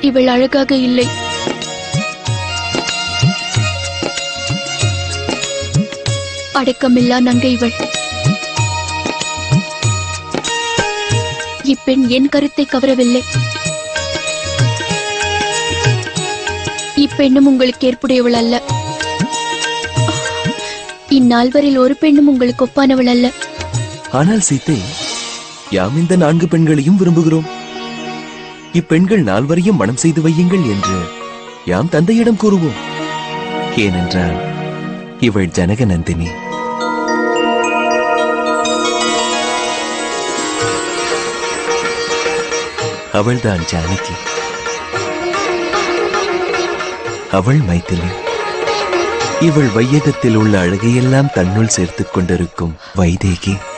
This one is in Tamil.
இவள் அழகாக இல்லை அடக்கமில்லா நங்கை இவள் இப்பெண் என் கருத்தை கவரவில்லை இப்பெண்ணும் உங்களுக்கு ஏற்புடையவள் அல்ல இந்நால்வரில் ஒரு பெண்ணும் உங்களுக்கு ஒப்பானவள் அல்ல ஆனால் சீத்தை யாம் இந்த நான்கு பெண்களையும் விரும்புகிறோம் இப்பெண்கள் நால்வரையும் மனம் செய்து வையுங்கள் என்று யாம் தந்தையிடம் கூறுவோம் ஏனென்றால் இவள் ஜனகநந்தினி அவள்தான் ஜானகி அவள் மைதிலி இவள் வையகத்தில் உள்ள அழகையெல்லாம் தன்னுள் சேர்த்துக் கொண்டிருக்கும் வைதேகி